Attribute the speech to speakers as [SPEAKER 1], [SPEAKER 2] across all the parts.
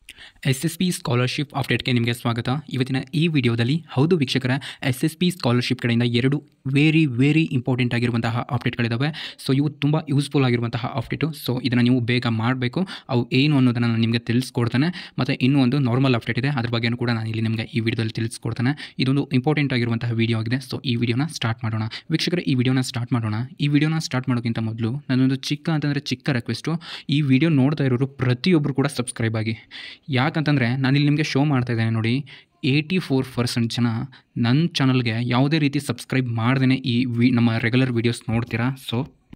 [SPEAKER 1] S S P scholarship ಅಪ್ಡೇಟ್ಗೆ ನಿಮಗೆ ಸ್ವಾಗತ ಇವತ್ತಿನ ಈ ವಿಡಿಯೋದಲ್ಲಿ ಹೌದು ವೀಕ್ಷಕರ ಎಸ್ ಎಸ್ ಪಿ ಸ್ಕಾಲರ್ಶಿಪ್ ಕಡೆಯಿಂದ ಎರಡು ವೆರಿ ವೆರಿ ಇಂಪಾರ್ಟೆಂಟ್ ಆಗಿರುವಂತಹ ಅಪ್ಡೇಟ್ಗಳಿದ್ದಾವೆ ಸೊ ಇವು ತುಂಬ ಯೂಸ್ಫುಲ್ ಆಗಿರುವಂತಹ ಅಪ್ಡೇಟು ಸೊ ಇದನ್ನು ನೀವು ಬೇಗ ಮಾಡಬೇಕು ಅವು ಏನು ಅನ್ನೋದನ್ನು ನಾನು ನಿಮಗೆ ತಿಳಿಸ್ಕೊಡ್ತಾನೆ ಮತ್ತು ಇನ್ನೂ ಒಂದು ನಾರ್ಮಲ್ ಅಪ್ಡೇಟ್ ಇದೆ ಅದ್ರ ಬಗ್ಗೆನೂ ಕೂಡ ನಾನು ಇಲ್ಲಿ ನಿಮಗೆ ಈ ವಿಡಿಯೋದಲ್ಲಿ ತಿಳಿಸ್ಕೊಡ್ತಾನೆ ಇದೊಂದು ಇಂಪಾರ್ಟೆಂಟ್ ಆಗಿರುವಂತಹ ವಿಡಿಯೋ ಆಗಿದೆ ಸೊ ಈ ವಿಡಿಯೋನ ಸ್ಟಾರ್ಟ್ ಮಾಡೋಣ ವೀಕ್ಷಕರೇ ಈ ವಿಡಿಯೋನ ಸ್ಟಾರ್ಟ್ ಮಾಡೋಣ ಈ ವಿಡಿಯೋನ ಸ್ಟಾರ್ಟ್ ಮಾಡೋಕ್ಕಿಂತ ಮೊದಲು ನನ್ನೊಂದು ಚಿಕ್ಕ ಅಂತಂದರೆ ಚಿಕ್ಕ ರಿಕ್ವೆಸ್ಟು ಈ ವಿಡಿಯೋ ನೋಡ್ತಾ ಇರೋರು ಪ್ರತಿಯೊಬ್ಬರು ಕೂಡ ಸಬ್ಸ್ಕ್ರೈಬ್ ಆಗಿ ಯಾಕಂತಂದರೆ ನಾನಿಲ್ಲಿ ನಿಮಗೆ ಶೋ ಮಾಡ್ತಾ ಇದ್ದೇನೆ ನೋಡಿ ಏಯ್ಟಿ ಫೋರ್ ಪರ್ಸೆಂಟ್ ಜನ ನನ್ನ ಚಾನಲ್ಗೆ ಯಾವುದೇ ರೀತಿ ಸಬ್ಸ್ಕ್ರೈಬ್ ಮಾಡ್ದೇ ಈ ವಿ ನಮ್ಮ ರೆಗ್ಯುಲರ್ ವೀಡಿಯೋಸ್ ನೋಡ್ತೀರಾ ಸೊ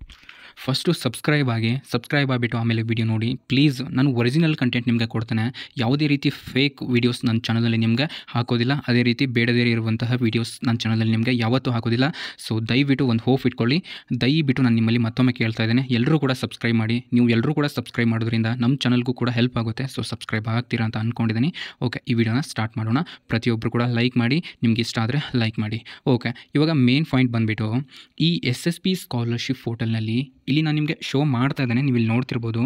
[SPEAKER 1] ಫಸ್ಟು ಸಬ್ಸ್ಕ್ರೈಬ್ ಆಗಿ ಸಬ್ಸ್ಕ್ರೈಬ್ ಆಗಿಬಿಟ್ಟು ಆಮೇಲೆ ವಿಡಿಯೋ ನೋಡಿ ಪ್ಲೀಸ್ ನಾನು ಒರಿಜಿನಲ್ ಕಂಟೆಂಟ್ ನಿಮಗೆ ಕೊಡ್ತೇನೆ ಯಾವುದೇ ರೀತಿ ಫೇಕ್ ವೀಡಿಯೋಸ್ ನನ್ನ ಚಾನಲಲ್ಲಿ ನಿಮಗೆ ಹಾಕೋದಿಲ್ಲ ಅದೇ ರೀತಿ ಬೇಡದೇ ಇರುವಂತಹ ವೀಡಿಯೋಸ್ ನನ್ನ ಚಾನಲಲ್ಲಿ ನಿಮಗೆ ಯಾವತ್ತೂ ಹಾಕೋದಿಲ್ಲ ಸೊ ದಯವಿಟ್ಟು ಒಂದು ಹೋಪ್ ಇಟ್ಕೊಳ್ಳಿ ದಯವಿಟ್ಟು ನಾನು ನಿಮ್ಮಲ್ಲಿ ಮತ್ತೊಮ್ಮೆ ಕೇಳ್ತಾ ಇದ್ದೇನೆ ಎಲ್ಲರೂ ಕೂಡ ಸಬ್ಸ್ಕ್ರೈಬ್ ಮಾಡಿ ನೀವು ಎಲ್ಲರೂ ಕೂಡ ಸಬ್ಸ್ಕ್ರೈಬ್ ಮಾಡೋದ್ರಿಂದ ನಮ್ಮ ಚಾನಲ್ಗೂ ಕೂಡ ಹೆಲ್ಪ್ ಆಗುತ್ತೆ ಸೊ ಸಬ್ಸ್ಕ್ರೈಬ್ ಆಗ್ತೀರಾ ಅಂತ ಅಂದ್ಕೊಂಡಿದ್ದೀನಿ ಓಕೆ ಈ ವಿಡಿಯೋನ ಸ್ಟಾರ್ಟ್ ಮಾಡೋಣ ಪ್ರತಿಯೊಬ್ಬರು ಕೂಡ ಲೈಕ್ ಮಾಡಿ ನಿಮ್ಗೆ ಇಷ್ಟ ಆದರೆ ಲೈಕ್ ಮಾಡಿ ಓಕೆ ಇವಾಗ ಮೇನ್ ಪಾಯಿಂಟ್ ಬಂದುಬಿಟ್ಟು ಈ ಎಸ್ ಎಸ್ ಪಿ ಸ್ಕಾಲರ್ಶಿಪ್ ಪೋರ್ಟಲ್ನಲ್ಲಿ ಇಲ್ಲಿ ನಾನು ನಿಮಗೆ ಶೋ ಮಾಡ್ತಾ ಇದ್ದೇನೆ ನೀವು ಇಲ್ಲಿ ನೋಡ್ತಿರ್ಬೋದು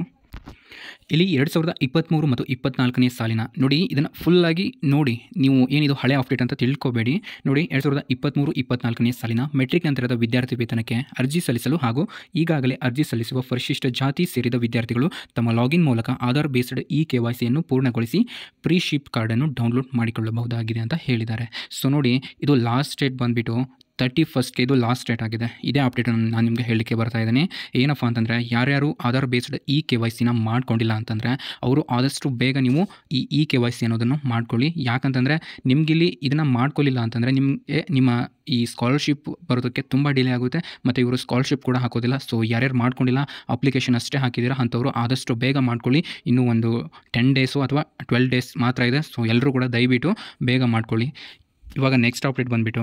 [SPEAKER 1] ಇಲ್ಲಿ ಎರಡು ಸಾವಿರದ ಇಪ್ಪತ್ತ್ಮೂರು ಮತ್ತು ಇಪ್ಪತ್ನಾಲ್ಕನೇ ಸಾಲಿನ ನೋಡಿ ಇದನ್ನು ಫುಲ್ಲಾಗಿ ನೋಡಿ ನೀವು ಏನಿದು ಹಳೆ ಅಪ್ಡೇಟ್ ಅಂತ ತಿಳ್ಕೊಬೇಡಿ ನೋಡಿ ಎರಡು ಸಾವಿರದ ಇಪ್ಪತ್ತ್ಮೂರು ಇಪ್ಪತ್ನಾಲ್ಕನೇ ಸಾಲಿನ ಮೆಟ್ರಿಕ್ ನಂತರದ ವಿದ್ಯಾರ್ಥಿ ವೇತನಕ್ಕೆ ಅರ್ಜಿ ಸಲ್ಲಿಸಲು ಹಾಗೂ ಈಗಾಗಲೇ ಅರ್ಜಿ ಸಲ್ಲಿಸುವ ಪರಿಶಿಷ್ಟ ಜಾತಿ ಸೇರಿದ ವಿದ್ಯಾರ್ಥಿಗಳು ತಮ್ಮ ಲಾಗಿನ್ ಮೂಲಕ Aadhaar based e K Y ಸಿಯನ್ನು ಪೂರ್ಣಗೊಳಿಸಿ ಪ್ರೀ ಶಿಪ್ ಕಾರ್ಡನ್ನು ಡೌನ್ಲೋಡ್ ಮಾಡಿಕೊಳ್ಳಬಹುದಾಗಿದೆ ಅಂತ ಹೇಳಿದ್ದಾರೆ ಸೊ ನೋಡಿ ಇದು ಲಾಸ್ಟ್ ಡೇಟ್ ಬಂದುಬಿಟ್ಟು ತರ್ಟಿ ಫಸ್ಟ್ಗೆ ಇದು ಲಾಸ್ಟ್ ಡೇಟ್ ಆಗಿದೆ ಇದೇ ಅಪ್ಡೇಟನ್ನು ನಾನು ನಿಮಗೆ ಹೇಳಲಿಕ್ಕೆ ಬರ್ತಾ ಇದ್ದೀನಿ ಏನಪ್ಪ ಅಂತಂದರೆ ಯಾರ್ಯಾರು Aadhaar based e K Y ಸಿನ ಮಾಡ್ಕೊಂಡಿಲ್ಲ ಅಂತಂದರೆ ಅವರು ಆದಷ್ಟು ಬೇಗ ನೀವು ಈ ಇ ಕೆ ವೈ ಸಿ ಅನ್ನೋದನ್ನು ಮಾಡ್ಕೊಳ್ಳಿ ಯಾಕಂತಂದರೆ ನಿಮಗಿಲ್ಲಿ ಇದನ್ನು ಮಾಡ್ಕೊಳ್ಳಿಲ್ಲ ಅಂತಂದರೆ ನಿಮಗೆ ನಿಮ್ಮ ಈ ಸ್ಕಾಲರ್ಶಿಪ್ ಬರೋದಕ್ಕೆ ತುಂಬ ಡಿಲೇ ಆಗುತ್ತೆ ಮತ್ತು ಇವರು ಸ್ಕಾಲರ್ಶಿಪ್ ಕೂಡ ಹಾಕೋದಿಲ್ಲ ಸೊ ಯಾರ್ಯಾರು ಮಾಡ್ಕೊಂಡಿಲ್ಲ ಅಪ್ಲಿಕೇಶನ್ ಅಷ್ಟೇ ಹಾಕಿದ್ದೀರಾ ಅಂಥವ್ರು ಆದಷ್ಟು ಬೇಗ ಮಾಡ್ಕೊಳ್ಳಿ ಇನ್ನೂ ಒಂದು ಟೆನ್ ಡೇಸು ಅಥವಾ ಟ್ವೆಲ್ ಡೇಸ್ ಮಾತ್ರ ಇದೆ ಸೊ ಎಲ್ಲರೂ ಕೂಡ ದಯವಿಟ್ಟು ಬೇಗ ಮಾಡ್ಕೊಳ್ಳಿ ಇವಾಗ ನೆಕ್ಸ್ಟ್ ಅಪ್ಡೇಟ್ ಬಂದುಬಿಟ್ಟು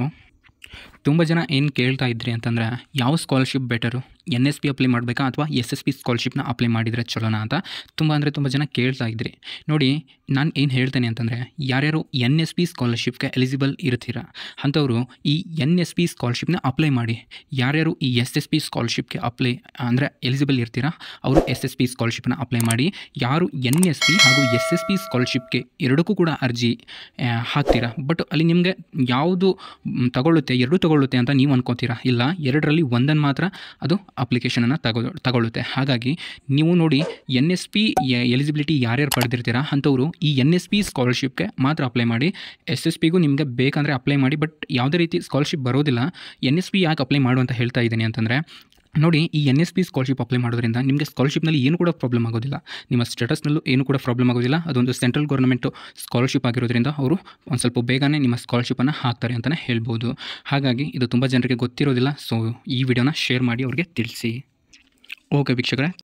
[SPEAKER 1] ತುಂಬ ಜನ ಏನು ಕೇಳ್ತಾ ಇದ್ರಿ ಅಂತಂದರೆ ಯಾವ scholarship better N S P apply ಮಾಡಬೇಕಾ ಅಥವಾ ಎಸ್ ಎಸ್ ಪಿ ಸ್ಕಾಲರ್ಶಿಪ್ನ ಅಪ್ಲೈ ಮಾಡಿದರೆ ಚಲೋನಾ ಅಂತ ತುಂಬ ಅಂದರೆ ತುಂಬ ಜನ ಕೇಳ್ತಾ ಇದ್ರಿ ನೋಡಿ ನಾನು ಏನು ಹೇಳ್ತೇನೆ ಅಂತಂದರೆ ಯಾರ್ಯಾರು ಎನ್ ಎಸ್ ಪಿ ಸ್ಕಾಲರ್ಶಿಪ್ಗೆ ಎಲಿಜಿಬಲ್ ಇರ್ತೀರ ಅಂಥವರು ಈ ಎನ್ ಎಸ್ ಪಿ ಸ್ಕಾಲರ್ಶಿಪ್ನ ಅಪ್ಲೈ ಮಾಡಿ ಯಾರ್ಯಾರು ಈ ಎಸ್ ಎಸ್ ಪಿ ಸ್ಕಾಲರ್ಶಿಪ್ಗೆ ಅಪ್ಲೈ ಅಂದರೆ ಎಲಿಜಿಬಲ್ ಇರ್ತೀರಾ ಅವರು ಎಸ್ ಎಸ್ ಪಿ ಸ್ಕಾಲರ್ಶಿಪ್ನ ಅಪ್ಲೈ ಮಾಡಿ ಯಾರು ಎನ್ ಎಸ್ ಪಿ ಹಾಗೂ ಎಸ್ ಎಸ್ ಪಿ ಸ್ಕಾಲರ್ಶಿಪ್ಗೆ ಎರಡಕ್ಕೂ ಕೂಡ ಅರ್ಜಿ ಆ, ಹಾಕ್ತೀರಾ ಬಟ್ ಅಲ್ಲಿ ನಿಮಗೆ ಯಾವುದು ಮ್, ತಗೊಳ್ಳುತ್ತೆ ಎರಡು ತಗೊಳ್ಳುತ್ತೆ ಅಂತ ನೀವು ಅನ್ಕೋತೀರಾ ಇಲ್ಲ ಎರಡರಲ್ಲಿ ಒಂದನ್ನು ಮಾತ್ರ ಅದು ಅಪ್ಲಿಕೇಶನನ್ನು ತಗೊ ತಗೊಳ್ಳುತ್ತೆ ಹಾಗಾಗಿ ನೀವು ನೋಡಿ ಎನ್ ಎಸ್ ಪಿ ಎಲಿಜಿಬಿಲಿಟಿ ಯಾರ್ಯಾರು ಪಡೆದಿರ್ತೀರಾ ಅಂಥವರು ಈ ಎನ್ ಎಸ್ ಪಿ ಸ್ಕಾಲರ್ಶಿಪ್ಗೆ ಮಾತ್ರ ಅಪ್ಲೈ ಮಾಡಿ ಎಸ್ ಎಸ್ ಪಿಗೂ ನಿಮಗೆ ಬೇಕಂದರೆ ಅಪ್ಲೈ ಮಾಡಿ ಬಟ್ ಯಾವುದೇ ರೀತಿ ಸ್ಕಾಲರ್ಶಿಪ್ ಬರೋದಿಲ್ಲ ಎನ್ ಎಸ್ ಪಿ ಯಾಕೆ ಅಪ್ಲೈ ಮಾಡು ಅಂತ ಹೇಳ್ತಾ ಇದ್ದೀನಿ ಅಂತಂದರೆ ನೋಡಿ ಈ N S P scholarship apply ಮಾಡೋದ್ರಿಂದ ನಿಮಗೆ ಸ್ಕಾಲರ್ಶಿಪ್ನಲ್ಲಿ ಏನು ಕೂಡ ಪ್ರಾಬ್ಲಮ್ ಆಗೋದಿಲ್ಲ ನಿಮ್ಮ ಸ್ಟೇಟಸ್ನಲ್ಲೂ ಏನು ಕೂಡ ಪ್ರಾಬ್ಲಮ್ ಆಗೋದಿಲ್ಲ ಅದೊಂದು ಸೆಂಟ್ರಲ್ ಗೌರ್ಮೆಂಟು ಸ್ಕಾಲರ್ಶಿಪ್ ಆಗಿರೋದ್ರಿಂದ ಅವರು ಒಂದು ಸ್ವಲ್ಪ ಬೇಗನೆ ನಿಮ್ಮ ಸ್ಕಾಲರ್ಶಿಪ್ಪನ್ನು ಹಾಕ್ತಾರೆ ಅಂತಲೇ ಹೇಳ್ಬೋದು ಹಾಗಾಗಿ ಇದು ತುಂಬ ಜನರಿಗೆ ಗೊತ್ತಿರೋದಿಲ್ಲ ಸೊ ಈ ವಿಡಿಯೋನ ಶೇರ್ ಮಾಡಿ ಅವ್ರಿಗೆ ತಿಳಿಸಿ ಓಕೆ ವೀಕ್ಷಕರೇ